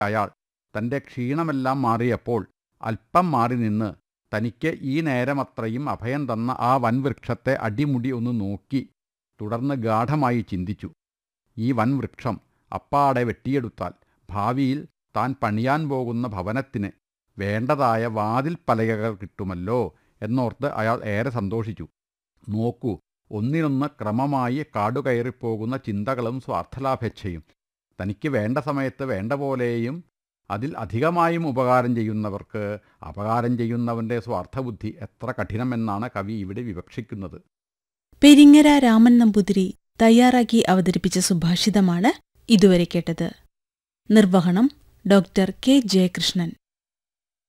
അയാൾ തൻ്റെ ക്ഷീണമെല്ലാം മാറിയപ്പോൾ അല്പം മാറി നിന്ന് തനിക്ക് ഈ നേരമത്രയും അഭയം തന്ന ആ വൻവൃക്ഷത്തെ അടിമുടി ഒന്ന് നോക്കി തുടർന്ന് ഗാഠമായി ചിന്തിച്ചു ഈ വൻവൃക്ഷം അപ്പാടെ വെട്ടിയെടുത്താൽ ഭാവിയിൽ താൻ പണിയാൻ പോകുന്ന ഭവനത്തിന് വേണ്ടതായ വാതിൽ പലകകൾ കിട്ടുമല്ലോ എന്നോർത്ത് അയാൾ ഏറെ സന്തോഷിച്ചു നോക്കൂ ഒന്നിനൊന്ന് ക്രമമായി കാടുകയറിപ്പോകുന്ന ചിന്തകളും സ്വാർത്ഥലാഭേച്ഛയും തനിക്ക് വേണ്ട സമയത്ത് വേണ്ട പോലെയും അതിൽ അധികമായും ഉപകാരം ചെയ്യുന്നവർക്ക് അപകാരം ചെയ്യുന്നവൻ്റെ സ്വാർത്ഥബുദ്ധി എത്ര കഠിനമെന്നാണ് കവി ഇവിടെ വിവക്ഷിക്കുന്നത് പെരിങ്ങര രാമൻ നമ്പൂതിരി തയ്യാറാക്കി അവതരിപ്പിച്ച സുഭാഷിതമാണ് ഇതുവരെ കേട്ടത് നിർവഹണം ഡോക്ടർ കെ ജയകൃഷ്ണൻ